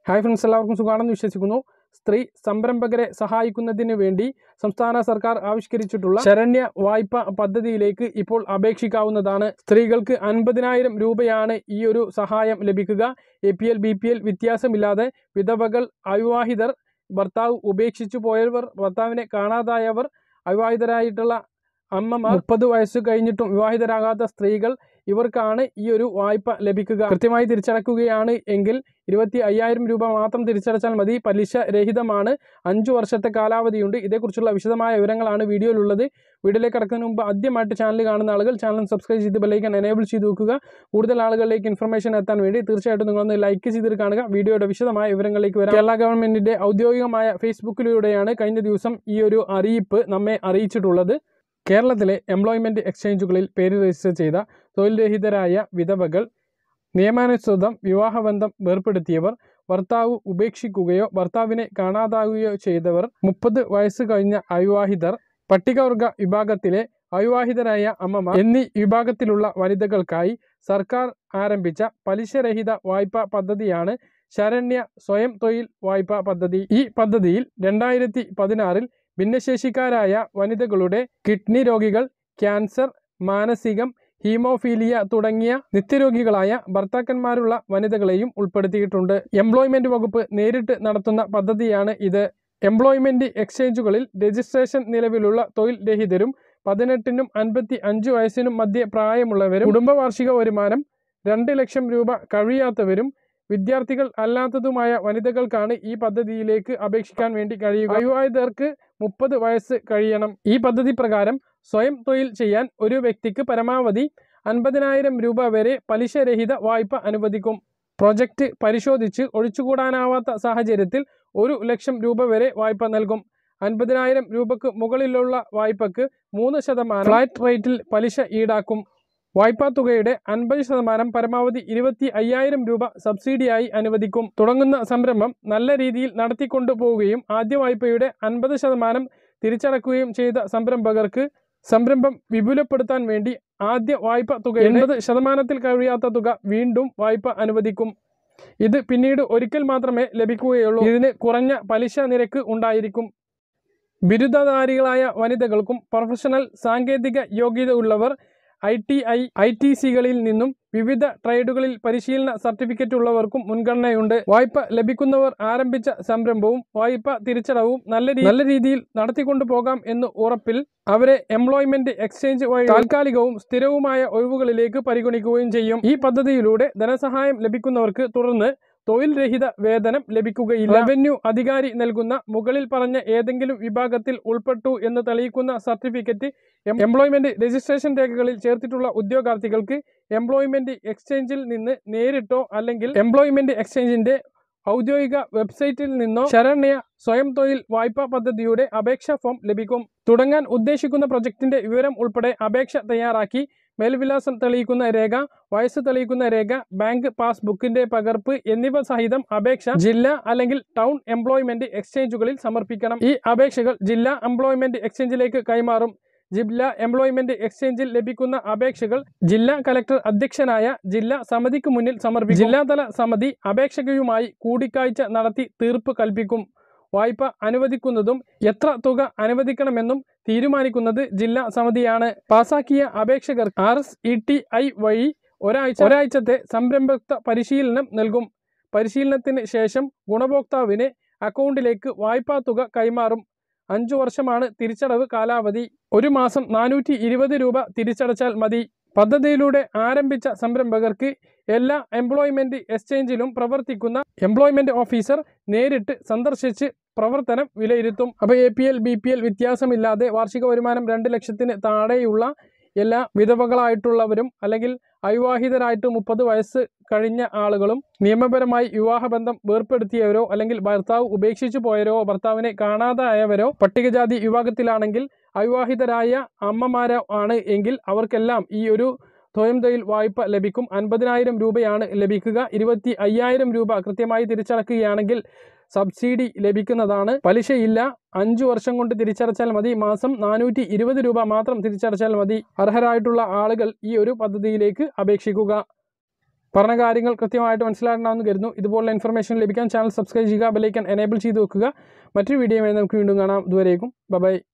hi friends എല്ലാവർക്കും സുഖമാണെന്ന് വിശ്വസിക്കുന്നു സ്ത്രീ സംരംഭകരെ സഹായിക്കുന്നതിന് വേണ്ടി സംസ്ഥാന സർക്കാർ ആവിഷ്കരിച്ചിട്ടുള്ള ശരണ്യ വായ്പ പദ്ധതിയിലേക്ക് ഇപ്പോൾ അപേക്ഷിക്കാവുന്നതാണ് സ്ത്രീകൾക്ക് അൻപതിനായിരം രൂപയാണ് ഈ ഒരു സഹായം ലഭിക്കുക A P L B P L വ്യത്യാസമില്ലാതെ വിധവകൾ അവിവാഹിതർ ഭർത്താവ് ഉപേക്ഷിച്ചു പോയവർ ഭർത്താവിനെ കാണാതായവർ അവിവാഹിതരായിട്ടുള്ള അമ്മമാർ മുപ്പത് വയസ്സ് കഴിഞ്ഞിട്ടും വിവാഹിതരാകാത്ത സ്ത്രീകൾ ഇവർക്കാണ് ഈ ഒരു വായ്പ ലഭിക്കുക കൃത്യമായി തിരിച്ചടക്കുകയാണ് എങ്കിൽ ഇരുപത്തി അയ്യായിരം രൂപ മാത്രം തിരിച്ചടച്ചാൽ മതി പലിശ രഹിതമാണ് അഞ്ചു വർഷത്തെ കാലാവധിയുണ്ട് ഇതേക്കുറിച്ചുള്ള വിശദമായ വിവരങ്ങളാണ് വീഡിയോയിലുള്ളത് വീഡിയോയിലേക്ക് കടക്കുന്നതിന് മുമ്പ് ആദ്യമായിട്ട് ചാനൽ കാണുന്ന ആളുകൾ ചാനൽ സബ്സ്ക്രൈബ് ചെയ്ത് ബെല്ലൈക്കൻ എനേബിൾ ചെയ്ത് വെക്കുക കൂടുതൽ ആളുകളിലേക്ക് ഇൻഫർമേഷൻ എത്താൻ വേണ്ടി തീർച്ചയായിട്ടും നിങ്ങളൊന്ന് ലൈക്ക് ചെയ്തിട്ട് കാണുക വീഡിയോയുടെ വിശദമായ വിവരങ്ങളിലേക്ക് വരാം കേരള ഗവൺമെന്റിന്റെ ഔദ്യോഗികമായ ഫേസ്ബുക്കിലൂടെയാണ് കഴിഞ്ഞ ദിവസം ഈ ഒരു അറിയിപ്പ് നമ്മെ അറിയിച്ചിട്ടുള്ളത് കേരളത്തിലെ എംപ്ലോയ്മെന്റ് എക്സ്ചേഞ്ചുകളിൽ പേര് രജിസ്റ്റർ ചെയ്ത തൊഴിൽ രഹിതരായ വിധവകൾ നിയമാനുസൃതം വിവാഹബന്ധം വേർപ്പെടുത്തിയവർ ഭർത്താവ് ഉപേക്ഷിക്കുകയോ ഭർത്താവിനെ കാണാതാവുകയോ ചെയ്തവർ മുപ്പത് വയസ്സ് കഴിഞ്ഞ അവിവാഹിതർ പട്ടികവർഗ വിഭാഗത്തിലെ അവിവാഹിതരായ അമ്മമാർ എന്നീ വിഭാഗത്തിലുള്ള വനിതകൾക്കായി സർക്കാർ ആരംഭിച്ച പലിശരഹിത വായ്പാ പദ്ധതിയാണ് ശരണ്യ സ്വയം തൊഴിൽ വായ്പാ പദ്ധതി ഈ പദ്ധതിയിൽ രണ്ടായിരത്തി പതിനാറിൽ ഭിന്നശേഷിക്കാരായ വനിതകളുടെ കിഡ്നി രോഗികൾ ക്യാൻസർ മാനസികം ഹീമോഫീലിയ തുടങ്ങിയ നിത്യരോഗികളായ ഭർത്താക്കന്മാരുള്ള വനിതകളെയും ഉൾപ്പെടുത്തിയിട്ടുണ്ട് എംപ്ലോയ്മെന്റ് വകുപ്പ് നേരിട്ട് നടത്തുന്ന പദ്ധതിയാണ് ഇത് എംപ്ലോയ്മെന്റ് എക്സ്ചേഞ്ചുകളിൽ രജിസ്ട്രേഷൻ നിലവിലുള്ള തൊഴിൽ രഹിതരും പതിനെട്ടിനും അൻപത്തി അഞ്ച് വയസ്സിനും മധ്യ പ്രായമുള്ളവരും കുടുംബ വാർഷിക വരുമാനം രണ്ട് ലക്ഷം രൂപ കഴിയാത്തവരും വിദ്യാർത്ഥികൾ അല്ലാത്തതുമായ വനിതകൾക്കാണ് ഈ പദ്ധതിയിലേക്ക് അപേക്ഷിക്കാൻ വേണ്ടി കഴിയുക അവിവാഹിതർക്ക് മുപ്പത് വയസ്സ് കഴിയണം ഈ പദ്ധതി പ്രകാരം സ്വയം തൊഴിൽ ചെയ്യാൻ ഒരു വ്യക്തിക്ക് പരമാവധി അൻപതിനായിരം രൂപ വരെ പലിശരഹിത വായ്പ അനുവദിക്കും പ്രൊജക്റ്റ് പരിശോധിച്ച് ഒഴിച്ചുകൂടാനാവാത്ത സാഹചര്യത്തിൽ ഒരു ലക്ഷം രൂപ വരെ വായ്പ നൽകും അൻപതിനായിരം രൂപക്ക് മുകളിലുള്ള വായ്പക്ക് മൂന്ന് ശതമാനം ഫ്ലാറ്റ് റേറ്റിൽ പലിശ ഈടാക്കും വായ്പാ തുകയുടെ അൻപത് ശതമാനം പരമാവധി ഇരുപത്തി അയ്യായിരം രൂപ സബ്സിഡിയായി അനുവദിക്കും തുടങ്ങുന്ന സംരംഭം നല്ല രീതിയിൽ നടത്തിക്കൊണ്ടു പോവുകയും ആദ്യ വായ്പയുടെ അൻപത് ശതമാനം തിരിച്ചടക്കുകയും ചെയ്ത സംരംഭകർക്ക് സംരംഭം വിപുലപ്പെടുത്താൻ വേണ്ടി ആദ്യ വായ്പ തുക എൺപത് ശതമാനത്തിൽ കഴിയാത്ത തുക വീണ്ടും വായ്പ അനുവദിക്കും ഇത് പിന്നീട് ഒരിക്കൽ മാത്രമേ ലഭിക്കുകയുള്ളൂ ഇതിന് കുറഞ്ഞ പലിശ നിരക്ക് ഉണ്ടായിരിക്കും ബിരുദധാരികളായ വനിതകൾക്കും പ്രൊഫഷണൽ സാങ്കേതിക യോഗ്യത ഉള്ളവർ I T I I T സികളിൽ നിന്നും വിവിധ ട്രേഡുകളിൽ പരിശീലന സർട്ടിഫിക്കറ്റ് ഉള്ളവർക്കും മുൻഗണനയുണ്ട് വായ്പ ലഭിക്കുന്നവർ ആരംഭിച്ച സംരംഭവും വായ്പ തിരിച്ചടവും നല്ല രീ- നല്ല രീതിയിൽ നടത്തിക്കൊണ്ടു പോകാം എന്ന് ഉറപ്പിൽ അവരെ എംപ്ലോയ്മെന്റ് എക്സ്ചേഞ്ച് വഴി താൽക്കാലികവും സ്ഥിരവുമായ ഒഴിവുകളിലേക്ക് പരിഗണിക്കുകയും ചെയ്യും ഈ പദ്ധതിയിലൂടെ ധനസഹായം ലഭിക്കുന്നവർക്ക് തുടർന്ന് തൊഴിൽ രഹിത വേതനം ലഭിക്കുകയില്ല റവന്യൂ അധികാരി നൽകുന്ന മുകളിൽ പറഞ്ഞ ഏതെങ്കിലും വിഭാഗത്തിൽ ഉൾപ്പെട്ടു എന്ന് തെളിയിക്കുന്ന സർട്ടിഫിക്കറ്റ് എം- എംപ്ലോയ്മെന്റ് രജിസ്ട്രേഷൻ രേഖകളിൽ ചേർത്തിട്ടുള്ള ഉദ്യോഗാർത്ഥികൾക്ക് എംപ്ലോയ്മെന്റ് എക്സ്ചേഞ്ചിൽ നിന്ന് നേരിട്ടോ അല്ലെങ്കിൽ എംപ്ലോയ്മെന്റ് എക്സ്ചേഞ്ചിന്റെ ഔദ്യോഗിക വെബ്സൈറ്റിൽ നിന്നോ ശരണ്യ സ്വയം തൊഴിൽ വായ്പാ പദ്ധതിയുടെ അപേക്ഷാ ഫോം ലഭിക്കും തുടങ്ങാൻ ഉദ്ദേശിക്കുന്ന പ്രൊജക്ടിന്റെ വിവരം ഉൾപ്പെടെ അപേക്ഷ തയ്യാറാക്കി മേൽവിലാസം തെളിയിക്കുന്ന രേഖ വയസ്സ് തെളിയിക്കുന്ന രേഖ ബാങ്ക് പാസ്ബുക്കിന്റെ പകർപ്പ് എന്നിവ സഹിതം അപേക്ഷ ജില്ലാ അല്ലെങ്കിൽ ടൗൺ എംപ്ലോയ്മെന്റ് എക്സ്ചേഞ്ചുകളിൽ സമർപ്പിക്കണം ഈ അപേക്ഷകൾ ജില്ലാ എംപ്ലോയ്മെന്റ് എക്സ്ചേഞ്ചിലേക്ക് കൈമാറും ജില്ലാ എംപ്ലോയ്മെന്റ് എക്സ്ചേഞ്ചിൽ ലഭിക്കുന്ന അപേക്ഷകൾ ജില്ലാ കലക്ടർ അധ്യക്ഷനായ ജില്ലാ സമിതിക്ക് മുന്നിൽ സമർപ്പിക്കും ജില്ലാതല സമിതി അപേക്ഷകയുമായി കൂടിക്കാഴ്ച നടത്തി തീർപ്പ് കൽപ്പിക്കും വായ്പ അനുവദിക്കുന്നതും എത്ര തുക അനുവദിക്കണമെന്നും തീരുമാനിക്കുന്നത് ജില്ലാ സമിതിയാണ് പാസാക്കിയ അപേക്ഷകർ R S E T I വഴി ഒരാഴ്ച ഒരാഴ്ചത്തെ സംരംഭത്വ പരിശീലനം നൽകും പരിശീലനത്തിന് ശേഷം ഗുണഭോക്താവിന് അക്കൗണ്ടിലേക്ക് വായ്പാ തുക കൈമാറും അഞ്ചു വർഷമാണ് തിരിച്ചടവ് കാലാവധി ഒരു മാസം നാനൂറ്റി ഇരുപത് രൂപ തിരിച്ചടച്ചാൽ മതി പദ്ധതിയിലൂടെ ആരംഭിച്ച സംരംഭകർക്ക് എല്ലാ എംപ്ലോയ്മെന്റ് എക്സ്ചേഞ്ചിലും പ്രവർത്തിക്കുന്ന എംപ്ലോയ്മെന്റ് ഓഫീസർ നേരിട്ട് സന്ദർശിച്ച് പ്രവർത്തനം വിലയിരുത്തും അപ്പോൾ A P L B P L വ്യത്യാസമില്ലാതെ വാർഷിക വരുമാനം രണ്ട് ലക്ഷത്തിന് താഴെയുള്ള എല്ലാ വിധവകളായിട്ടുള്ളവരും അല്ലെങ്കിൽ അവിവാഹിതരായിട്ട് മുപ്പത് വയസ്സ് കഴിഞ്ഞ ആളുകളും നിയമപരമായി വിവാഹബന്ധം വേർപ്പെടുത്തിയവരോ അല്ലെങ്കിൽ ഭർത്താവ് ഉപേക്ഷിച്ചു പോയവരോ ഭർത്താവിനെ കാണാതായവരോ പട്ടികജാതി വിഭാഗത്തിലാണെങ്കിൽ അവിവാഹിതരായ അമ്മമാരോ ആണ് എങ്കിൽ അവർക്കെല്ലാം ഈ ഒരു സ്വയം തൊഴിൽ വായ്പ ലഭിക്കും അൻപതിനായിരം രൂപയാണ് ലഭിക്കുക ഇരുപത്തി അയ്യായിരം രൂപ കൃത്യമായി തിരിച്ചടക്കുകയാണെങ്കിൽ സബ്സിഡി ലഭിക്കുന്നതാണ് പലിശയില്ല അഞ്ചു വർഷം കൊണ്ട് തിരിച്ചടച്ചാൽ മതി മാസം നാനൂറ്റി ഇരുപത് രൂപ മാത്രം തിരിച്ചടച്ചാൽ മതി അർഹരായിട്ടുള്ള ആളുകൾ ഈ ഒരു പദ്ധതിയിലേക്ക് അപേക്ഷിക്കുക പറഞ്ഞ കാര്യങ്ങൾ കൃത്യമായിട്ട് മനസ്സിലാക്കണമെന്ന് കരുതുന്നു ഇതുപോലുള്ള ഇൻഫർമേഷൻ ലഭിക്കാൻ ചാനൽ സബ്സ്ക്രൈബ് ചെയ്യുക ബെലൈക്കൻ എനേബിൾ ചെയ്ത് വെക്കുക മറ്റൊരു വീഡിയോയുമായി നമുക്ക് വീണ്ടും കാണാം ഇതുവരേക്കും ബൈ